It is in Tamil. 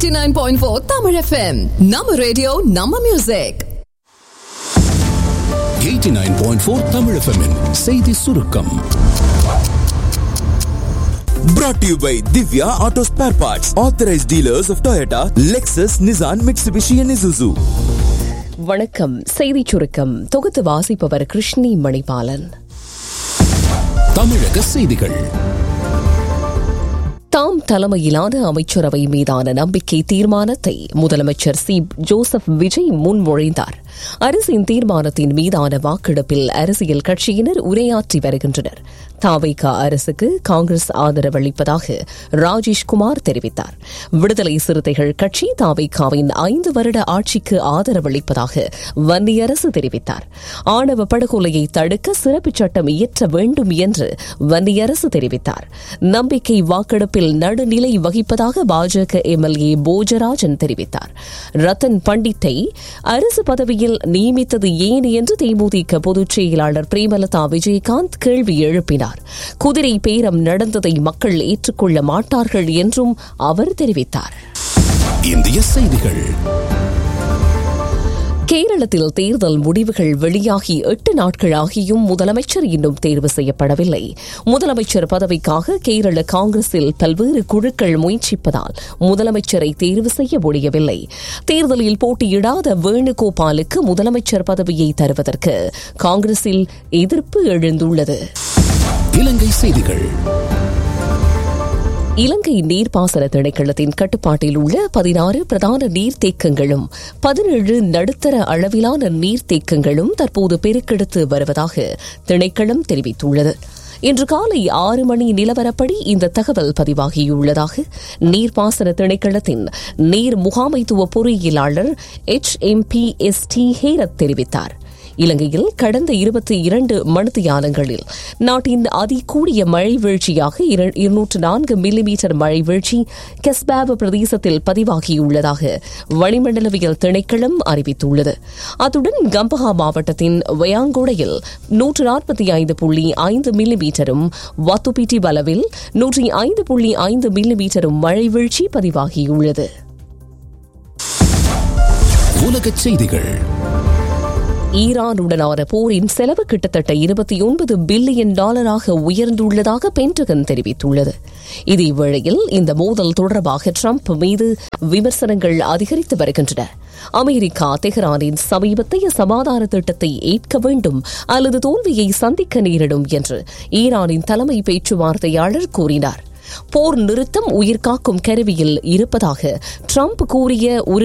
89.4 Tamil FM. நம்ம ரேடியோ நம்ம மியூசிக் 89.4 Tamil FM -இன் செய்தி சுருக்கம் Brought to you by Divya Auto Spare Parts, authorized dealers of Toyota, Lexus, Nissan, Mitsubishi, and Isuzu. வணக்கம் செய்திச் சுருக்கம் தொகுத்து வாசிப்பவர் கிருஷ்ணி மணிபாலன் தமிழக செய்திகள் தாம் தலைமையிலான அமைச்சரவை மீதான நம்பிக்கை தீர்மானத்தை முதலமைச்சர் சி ஜோசப் விஜய் முன்மொழிந்தார் அரசின் தீர்மானத்தின் மீதான வாக்கெடுப்பில் அரசியல் கட்சியினர் உரையாற்றி வருகின்றனர் தாவைக்கா அரசுக்கு காங்கிரஸ் ஆதரவளிப்பதாக ராஜேஷ்குமார் தெரிவித்தார் விடுதலை சிறுத்தைகள் கட்சி தாவைக்காவின் ஐந்து வருட ஆட்சிக்கு ஆதரவளிப்பதாக வன்னியரசு தெரிவித்தார் ஆணவ படுகொலையை தடுக்க சிறப்புச் சட்டம் இயற்ற வேண்டும் என்று வன்னியரசு தெரிவித்தார் நம்பிக்கை வாக்கெடுப்பில் நடுநிலை வகிப்பதாக பாஜக எம்எல்ஏ போஜராஜன் தெரிவித்தார் ரத்தன் பண்டித்தை அரசு பதவியில் நியமித்தது ஏன் என்று தேமுதிக பொதுச் செயலாளர் பிரேமலதா விஜயகாந்த் கேள்வி எழுப்பினார் குதிரை பேரம் நடந்ததை மக்கள் ஏற்றுக்கொள்ள மாட்டார்கள் என்றும் அவர் தெரிவித்தார் இந்திய செய்திகள் கேரளத்தில் தேர்தல் முடிவுகள் வெளியாகி எட்டு நாட்கள் ஆகியும் முதலமைச்சர் இன்னும் தேர்வு செய்யப்படவில்லை முதலமைச்சர் பதவிக்காக கேரள காங்கிரஸில் பல்வேறு குழுக்கள் முயற்சிப்பதால் முதலமைச்சரை தேர்வு செய்ய முடியவில்லை தேர்தலில் போட்டியிடாத வேணுகோபாலுக்கு முதலமைச்சர் பதவியை தருவதற்கு காங்கிரஸில் எதிர்ப்பு எழுந்துள்ளது இலங்கை செய்திகள் இலங்கை நீர்ப்பாசன திணைக்களத்தின் கட்டுப்பாட்டில் உள்ள பதினாறு பிரதான நீர்த்தேக்கங்களும் பதினேழு நடுத்தர அளவிலான நீர்த்தேக்கங்களும் தற்போது பெருக்கெடுத்து வருவதாக திணைக்களம் தெரிவித்துள்ளது இன்று காலை ஆறு மணி நிலவரப்படி இந்த தகவல் பதிவாகியுள்ளதாக நீர்ப்பாசன திணைக்களத்தின் நீர் முகாமைத்துவ பொறியியலாளர் H M P S D Herath தெரிவித்தார் இலங்கையில் கடந்த இருபத்தி இரண்டு மணித்தியாலங்களில் நாட்டின் அதிகூடிய மழை வீழ்ச்சியாக இருநூற்று நான்கு மில்லிமீட்டர் மழை வீழ்ச்சி கெஸ்பாவ் பிரதேசத்தில் பதிவாகியுள்ளதாக வளிமண்டலவியல் திணைக்களம் அறிவித்துள்ளது அத்துடன் கம்பஹா மாவட்டத்தின் வயாங்கோடையில் நூற்று நாற்பத்தி ஐந்து புள்ளி ஐந்து மில்லிமீட்டரும் வத்துப்பிட்டி பலவில் நூற்றி ஐந்து புள்ளி ஐந்து மில்லிமீட்டரும் மழை வீழ்ச்சி பதிவாகியுள்ளது உலகச் செய்திகள் ஈரானுடனான போரின் செலவு கிட்டத்தட்ட இருபத்தி ஒன்பது பில்லியன் டாலராக உயர்ந்துள்ளதாக பென்டகன் தெரிவித்துள்ளது இதேவேளையில் இந்த மோதல் தொடர்பாக ட்ரம்ப் மீது விமர்சனங்கள் அதிகரித்து வருகின்றன அமெரிக்கா தெஹ்ரானின் சமீபத்தைய சமாதான திட்டத்தை ஏற்க வேண்டும் அல்லது தோல்வியை சந்திக்க நேரிடும் என்று ஈரானின் தலைமை பேச்சுவார்த்தையாளர் கூறினார் போர் நிறுத்தம் உயிர்காக்கும் கருவியில் இருப்பதாக ட்ரம்ப் கூறிய ஒரு